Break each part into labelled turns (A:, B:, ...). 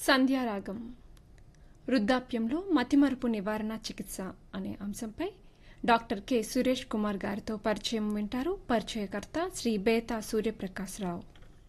A: సంధ్యారాగం వృద్ధాప్యంలో మతిమరుపు నివారణ చికిత్స అనే అంశంపై డాక్టర్ కె సురేష్ కుమార్ గారితో పరిచయం వింటారు పరిచయకర్త శ్రీ బేతా సూర్యప్రకాశ్రావు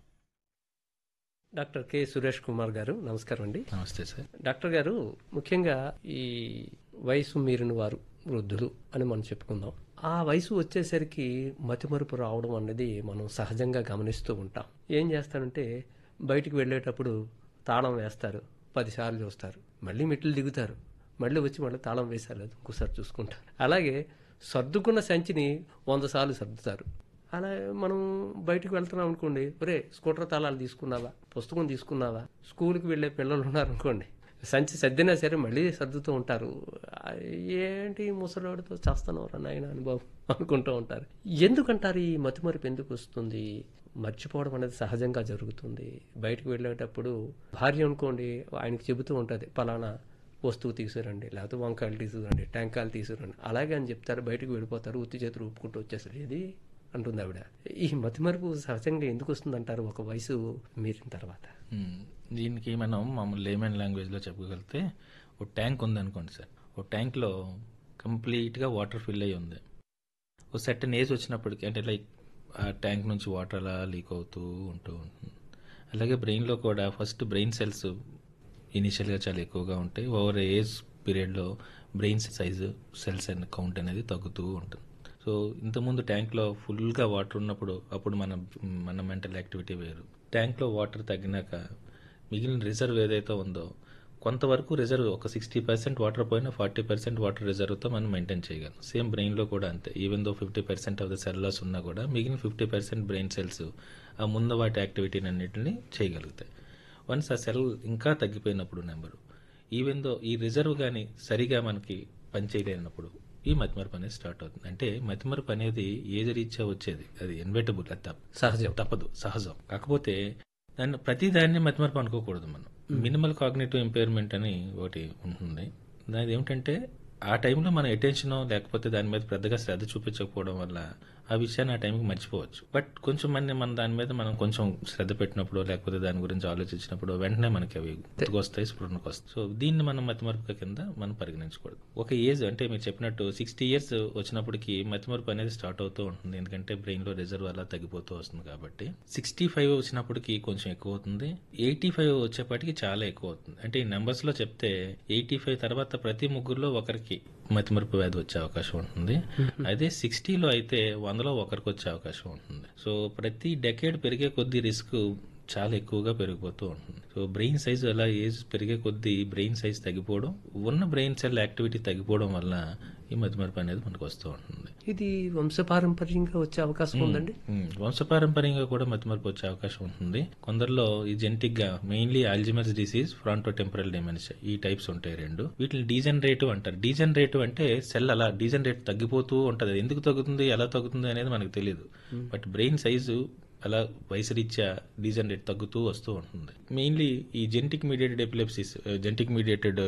B: డాక్టర్ కె సురేష్ కుమార్ గారు నమస్కారం అండి
C: నమస్తే సార్
B: డాక్టర్ గారు ముఖ్యంగా ఈ వయసు మీరిన వారు వృద్ధులు అని మనం చెప్పుకుందాం ఆ వయసు వచ్చేసరికి మతిమరుపు రావడం అనేది మనం సహజంగా గమనిస్తూ ఉంటాం ఏం చేస్తారంటే బయటికి వెళ్ళేటప్పుడు తాళం వేస్తారు పదిసార్లు చూస్తారు మళ్ళీ మెట్లు దిగుతారు మళ్ళీ వచ్చి మళ్ళీ తాళం వేశారు లేదు ఇంకోసారి చూసుకుంటారు అలాగే సర్దుకున్న సంచిని వంద సార్లు సర్దుతారు అలా మనం బయటికి వెళ్తున్నాం అనుకోండి ఒరే స్కూటర్ తాళాలు తీసుకున్నావా పుస్తకం తీసుకున్నావా స్కూల్కి వెళ్ళే పిల్లలు ఉన్నారనుకోండి సంచి సర్దినా సరే మళ్ళీ సర్దుతూ ఉంటారు ఆ, ఏంటి ముసలివాడితో చేస్తానవరా నాయన అనుభవం అనుకుంటూ ఉంటారు ఎందుకంటారు ఈ మతిమరుపు ఎందుకు వస్తుంది మర్చిపోవడం అనేది సహజంగా జరుగుతుంది బయటకు వెళ్ళేటప్పుడు భార్య అనుకోండి ఆయనకి చెబుతూ ఉంటుంది పలానా వస్తువు తీసుకురండి లేకపోతే వంకాయలు తీసుకురండి టెంకాయలు తీసుకురండి అలాగే అని చెప్తారు బయటకు వెళ్ళిపోతారు ఉత్తి చేతులు ఊపుకుంటూ వచ్చేసరి ఇది అంటుంది ఆవిడ ఈ మతిమరుపు సహజంగా ఎందుకు వస్తుంది అంటారు ఒక వయసు మీరిన తర్వాత
C: మ్మ్. దీనికి మనం మామూలు లేమన్ లాంగ్వేజ్లో చెప్పగలిగితే ఒక ట్యాంక్ ఉందనుకోండి సార్ ఒక ట్యాంక్లో కంప్లీట్గా వాటర్ ఫిల్ అయ్యి ఉంది ఒక సెట్టన్ ఏజ్ వచ్చినప్పటికి అంటే లైక్ ఆ ట్యాంక్ నుంచి వాటర్ అలా లీక్ అవుతూ ఉంటూ ఉంటుంది అలాగే బ్రెయిన్లో కూడా ఫస్ట్ బ్రెయిన్ సెల్స్ ఇనిషియల్గా చాలా ఎక్కువగా ఉంటాయి ఓవర్ ఏజ్ పీరియడ్లో brain size cells and count అనేది తగ్గుతూ ఉంటుంది సో ఇంతకుముందు ట్యాంక్లో ఫుల్గా వాటర్ ఉన్నప్పుడు అప్పుడు మన మన మెంటల్ యాక్టివిటీ వేరు ట్యాంక్లో వాటర్ తగ్గినాక మిగిలిన రిజర్వ్ ఏదైతే ఉందో కొంతవరకు రిజర్వ్ ఒక సిక్స్టీ పర్సెంట్ వాటర్ పోయినా ఫార్టీ పర్సెంట్ వాటర్ రిజర్వ్తో మనం మెయింటైన్ చేయగలం సేమ్ బ్రెయిన్లో కూడా అంతే even though fifty percent of the cell loss ఉన్నా కూడా మిగిలిన ఫిఫ్టీ పర్సెంట్ బ్రెయిన్ సెల్స్ ఆ ముందు వాటి యాక్టివిటీని అన్నింటినీ చేయగలుగుతాయి వన్స్ ఆ సెల్ ఇంకా తగ్గిపోయినప్పుడు నెంబరు ఈవెన్ దో ఈ రిజర్వ్ కానీ సరిగా మనకి పనిచేయలేనప్పుడు ఈ మతిమరుపు అనేది స్టార్ట్ అవుతుంది అంటే మతిమరుపు అనేది ఏది రీత్యా వచ్చేది అది ఇన్వెటబుల్ అది తప్ప
B: సహజం
C: తప్పదు సహజం కాకపోతే దాన్ని ప్రతి దాన్ని మతిమరుపు అనుకోకూడదు మనం మినిమల్ కాగ్నేటివ్ ఇంపైర్మెంట్ అని ఒకటి ఉంటుంది దాని ఏమిటంటే ఆ టైంలో మన అటెన్షన్ లేకపోతే దాని మీద పెద్దగా శ్రద్ధ చూపించకపోవడం వల్ల ఆ విషయాన్ని ఆ టైంకి మర్చిపోవచ్చు బట్ కొంచెం మంది మన దాని మీద మనం కొంచెం శ్రద్ధ పెట్టినప్పుడు లేకపోతే దాని గురించి ఆలోచించినప్పుడు వెంటనే మనకి అవి గుర్తుకొస్తాయి స్ఫురణకు వస్తాయి సో దీన్ని మనం మతిమరుపు కింద మనం పరిగణించకూడదు ఒక ఏజ్ అంటే మీరు చెప్పినట్టు సిక్స్టీ ఇయర్స్ వచ్చినప్పటికి మతిమరుపు అనేది స్టార్ట్ అవుతూ ఉంటుంది ఎందుకంటే బ్రెయిన్ లో రిజర్వ్ అలా తగ్గిపోతూ వస్తుంది కాబట్టి సిక్స్టీ ఫైవ్ వచ్చినప్పటికి కొంచెం ఎక్కువ అవుతుంది ఎయిటీ ఫైవ్ వచ్చేప్పటికి చాలా ఎక్కువ అవుతుంది అంటే ఈ నెంబర్స్ లో చెప్తే ఎయిటీ ఫైవ్ తర్వాత ప్రతి ముగ్గురులో ఒకరికి మతిమరుపు వ్యాధి వచ్చే అవకాశం ఉంటుంది అదే సిక్స్టీలో అయితే వందలో ఒకరికి వచ్చే అవకాశం ఉంటుంది సో ప్రతి డెకేడ్ పెరిగే కొద్ది రిస్క్ చాలా ఎక్కువగా పెరిగిపోతూ ఉంటుంది సో బ్రెయిన్ సైజ్ అలా ఏజ్ పెరిగే కొద్దీ బ్రెయిన్ సైజ్ తగ్గిపోవడం ఉన్న బ్రెయిన్ సెల్ యాక్టివిటీ తగ్గిపోవడం వల్ల ఈ మతిమరుపు అనేది మనకు వస్తూ ఉంటుంది
B: ఇది వంశపారంపర్యంగా వచ్చే అవకాశం ఉందండి
C: ఉమ్, వంశపారంపర్యంగా కూడా మతిమరుపు వచ్చే అవకాశం ఉంటుంది కొందరిలో ఈ జెనెటిక్ గా mainly Alzheimer's disease fronto temporal dementia ఈ టైప్స్ ఉంటాయి రెండు వీటిని డీజనరేటివ్ అంటారు డీజనరేటివ్ అంటే సెల్ అలా డీజనరేట్ తగ్గిపోతూ ఉంటది ఎందుకు తగ్గుతుంది ఎలా తగ్గుతుంది అనేది మనకు తెలియదు బట్ బ్రెయిన్ సైజు అలా వయసు రీత్యా డీజనరేట్ తగ్గుతూ వస్తూ ఉంటుంది మెయిన్లీ ఈ genetic mediated epilepsies genetic mediated